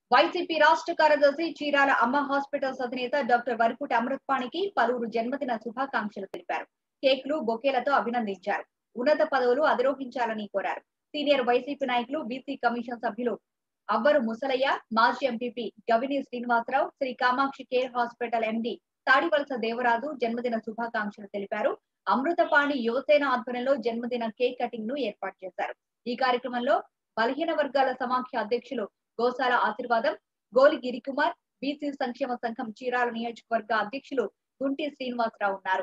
YCP రాష్ట్ర కార్యదర్శి చీరాల అమ్మ హాస్పిటల్స్ అధినేత డాక్టర్ వరకుటి అమృత్పాణికి పలువురు జన్మదిన శుభాకాంక్షలు తెలిపారు కేకులు బొకేలతో అభినందించారు ఉన్నత పదవులు అధిరోహించాలని కోరారు సీనియర్ వైసీపీ నాయకులు బీసీ కమిషన్ సభ్యులు అవ్వరు ముసలయ్య మాజీ MPP Gavini Srinivasa Rao Shri Kamakshi care hospital MD Tadivalasa Devaraju జన్మదిన శుభాకాంక్షలు తెలిపారు అమృతపాణి యువసేన ఆధ్వర్యంలో జన్మదిన కేక్ కటింగ్ ను ఏర్పాటు చేశారు ఈ కార్యక్రమంలో బలహీన వర్గాల సమాఖ్య అధ్యక్షులు గోసాల ఆశీర్వాదం గోలి గిరికుమార్ బీసీ సంక్షేమ సంఘం చీరాల నియోజకవర్గ అధ్యక్షులు గుంటి శ్రీనివాసరావు ఉన్నారు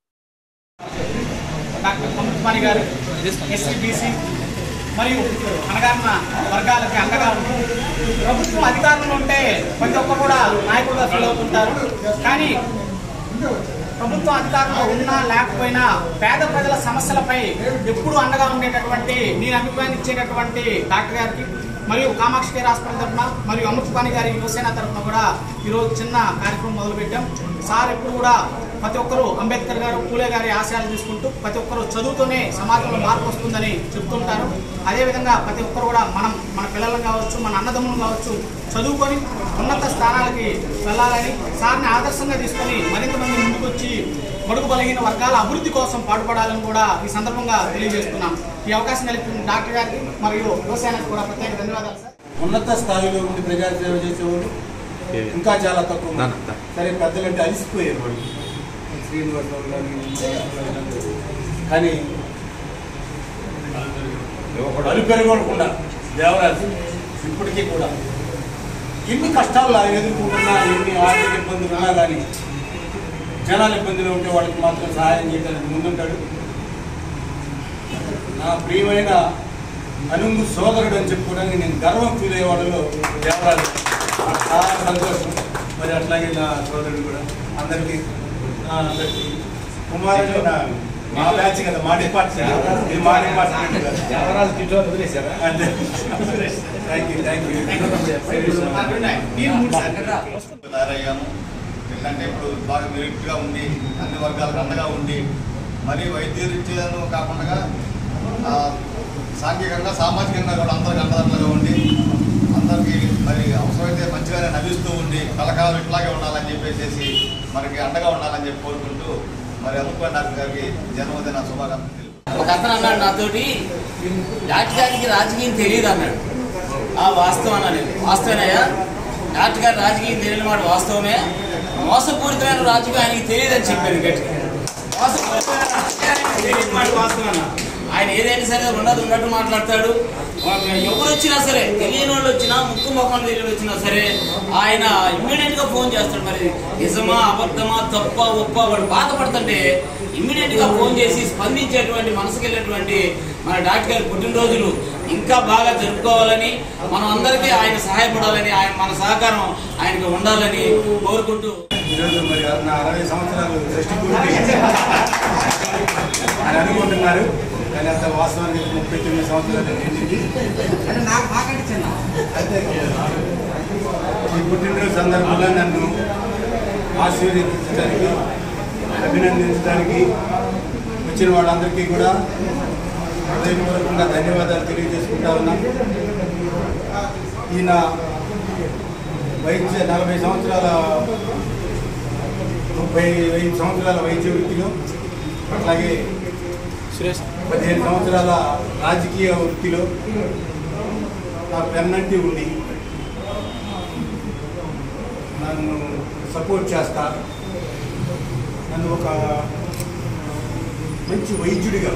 డాక్టర్ అమృతపాణి గారు ఎస్సీబీసీ మరియు అణగారిన వర్గాలకి అండగా ఉంటూ ప్రభుత్వం అధికారంలో ఉంటే ప్రతి ఒక్కరు కూడా నాయకులుగా ఫీల్ అవుతుంటారు కానీ ప్రభుత్వం అధికారంలో ఉన్నా లేకపోయినా పేద ప్రజల సమస్యలపై ఎప్పుడు అండగా ఉండేటటువంటి నేను అభిమానించేటటువంటి డాక్టర్ గారికి మరియు కామాక్షి కేర్ హాస్పిటల్ తరఫున మరియు అమృతపాణి గారి యువసేన తరఫున కూడా ఈరోజు చిన్న కార్యక్రమం మొదలుపెట్టాం సార్ ఎప్పుడు కూడా ప్రతి ఒక్కరూ అంబేద్కర్ గారు పూలే గారి ఆశయాలు తీసుకుంటూ ప్రతి ఒక్కరూ చదువుతూనే సమాజంలో మార్పు వస్తుందని చెప్తుంటారు అదేవిధంగా ప్రతి ఒక్కరు కూడా మనం మన పిల్లలను కావచ్చు మన అన్నదమ్ములు కావచ్చు చదువుకొని ఉన్నత స్థానాలకి వెళ్ళాలని సార్ని ఆదర్శంగా తీసుకొని మరింత మంది ముందుకొచ్చి బడుగు బలహీన వర్గాల అభివృద్ధి కోసం పాటుపడాలని కూడా ఈ సందర్భంగా తెలియజేస్తున్నాం ఈ అవకాశం కల్పించిన డాక్టర్ గారికి మరియు యువసేనకు కూడా ప్రత్యేక ధన్యవాదాలు సార్ ఉన్నత స్థాయిలో ఉండి ప్రజాసేవ చేసేవాళ్ళు ఇంకా చాలా తక్కువ మంది. సరే పెద్దలంటే అలిసిపోయారు వాళ్ళు శ్రీనివాసరావు గారు కానీ అలు పెరగకుండా దేవరాజు ఇప్పటికీ కూడా ఎన్ని కష్టాలు ఆయన ఎదుర్కొంటున్నా ఎన్ని ఆర్థిక ఇబ్బందులు ఉన్నా కానీ జనాల ఇబ్బందులు ఉంటే వాళ్ళకి మాత్రం సహాయం చేయడానికి ముందుంటాడు నా ప్రియమైన అనుంగు సోదరుడు అని చెప్పుకోవడానికి నేను గర్వం ఫీల్ అయ్యే వాళ్ళలో దేవరాజు నాకు చాలా సంతోషం మరి అట్లాగే నా సోదరుడు కూడా అందరికీ ఆ, అందరికీ కుమారుడు నా మా బ్యాచ్ కదా మా డిపార్ట్మెంట్ ఇది మా డిపార్ట్మెంట్ కదా దేవరాజు కిటోని వదిలేశారా అంతే థ్యాంక్ యూ థ్యాంక్ యూ మీరు మూడు సార్ తయారయ్యాము ఎందుకంటే ఇప్పుడు బాగా మెరుగ్గా ఉండి అన్ని వర్గాలకు అండగా ఉండి మరి వైద్య రీత్యాను కాకుండా ఆ, సాంఘికంగా సామాజికంగా కూడా అందరికి అండదండగా ఉండి అందరికీ మరి అవసరమైతే మంచిగానే నవ్విస్తూ ఉండి కలకాలం ఇట్లాగే ఉండాలని చెప్పేసి మనకి అండగా ఉండాలని చెప్పి కోరుకుంటూ మరి అమ్ముకోండి డాక్టర్ గారికి జన్మదిన శుభాకాంక్షలు తెలుపు ఒక అతను అన్నాడు నాతోటి డాక్టర్ గారికి రాజకీయం తెలియదు అన్నాడు ఆ వాస్తవం అన్నా నేను వాస్తవేనయ్యా డాక్టర్ గారు రాజకీయం తెలియని మాట వాస్తవమే మోసపూరితమైన రాజకీయం ఆయనకి తెలియదు అని చెప్పాను గట్టిగా మోసపూరితమైన రాజకీయం ఆయనకి తెలియని మాట వాస్తవం అన్న ఆయన ఏదైనా సరే ఉన్నది ఉన్నట్టు మాట్లాడతాడు ఎవరు వచ్చినా సరే తెలియని వాళ్ళు వచ్చినా ముక్కు ముఖం తెలియని వచ్చినా సరే ఆయన ఇమ్మీడియట్ గా ఫోన్ చేస్తాడు మరి నిజమా అబద్ధమా తప్ప ఒప్ప వాడు బాధపడుతుంటే ఇమ్మీడియట్ గా ఫోన్ చేసి స్పందించేటువంటి మనసుకు వెళ్ళేటువంటి మన డాక్టర్ గారి పుట్టినరోజులు ఇంకా బాగా జరుపుకోవాలని మనం అందరికీ ఆయన సహాయపడాలని ఆయన మన సహకారం ఆయనకి ఉండాలని కోరుకుంటూ ఈరోజు మరి నా అరవై సంవత్సరాలు సృష్టి పూర్తి అని అనుకుంటున్నారు కానీ అంత వాస్తవానికి ముప్పై తొమ్మిది సంవత్సరాలు నిండింది అయితే ఈ పుట్టినరోజు సందర్భంగా నన్ను ఆశీర్వదించడానికి అభినందించడానికి వచ్చిన వాళ్ళందరికీ కూడా హృదయపూర్వకంగా ధన్యవాదాలు తెలియజేసుకుంటా ఉన్నా ఈయన వైద్య నలభై సంవత్సరాల ముప్పై ఐదు సంవత్సరాల వైద్య వృత్తిలో అట్లాగే పదిహేను సంవత్సరాల రాజకీయ వృత్తిలో నా పెన్నంటి ఉండి నన్ను సపోర్ట్ చేస్తా నన్ను ఒక మంచి వైద్యుడిగా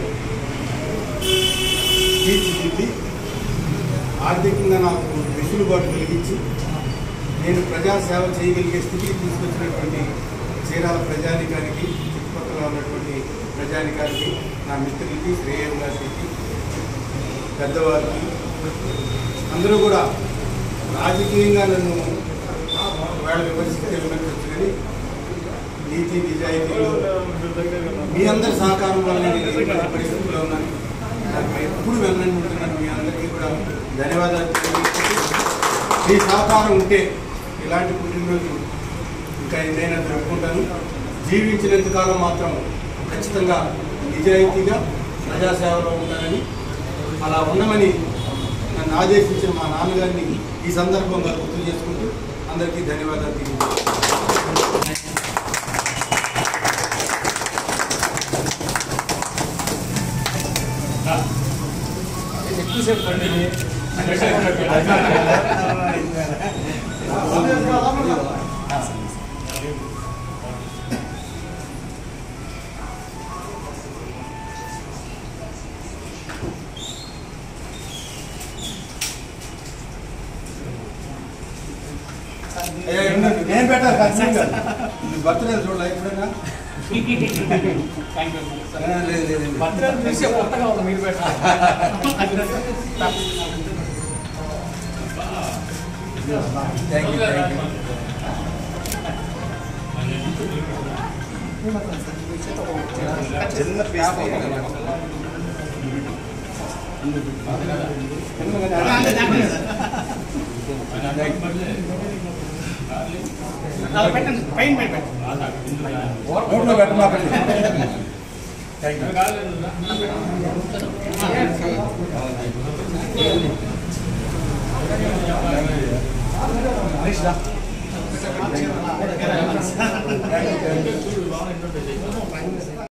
తీర్చిదిద్ది ఆర్థికంగా నాకు వెసులుబాటు కలిగించి నేను ప్రజాసేవ చేయగలిగే స్థితికి తీసుకొచ్చినటువంటి చీరాల ప్రజానికానికి చుట్టుపక్కల ఉన్నటువంటి ప్రజానికానికి నా మిత్రులకి శ్రేయోగారికి పెద్దవారికి అందరూ కూడా రాజకీయంగా నన్ను వేళ విమర్శిస్తే విమర్శించు కానీ నీతి నిజాయితీలో మీ అందరి సహకారం వల్ల నేను ఇటువంటి పరిస్థితుల్లో ఉన్నాను నాకు ఎప్పుడు వెళ్ళని ఉంటున్నాను మీ అందరికీ కూడా ధన్యవాదాలు తెలియజేస్తూ మీ సహకారం ఉంటే ఇలాంటి పుట్టినరోజు ఇంకా ఎన్నైనా జరుపుకుంటాను జీవించినంత కాలం మాత్రం ఖచ్చితంగా నిజాయితీగా ప్రజాసేవలో ఉంటానని అలా ఉండమని నన్ను ఆదేశించిన మా నాన్నగారిని ఈ సందర్భంగా గుర్తు చేసుకుంటూ అందరికీ ధన్యవాదాలు తెలియజేస్తున్నాను ఏ, ఉండండి. నేను పెట్టాను ఖచ్చితంగా బర్త్డే చూడాలి ఎప్పుడైనా థ్యాంక్ యూ ఆ, లేదు లేదు లేదు. భద్రత చూసి కొత్తగా ఉంది మీరు థ్యాంక్ యూ థ్యాంక్ యూ చిన్న పేపర్ పెట్టండి పైన పెట్టండి నోట్లో పెట్టమాకండి థ్యాంక్ యూ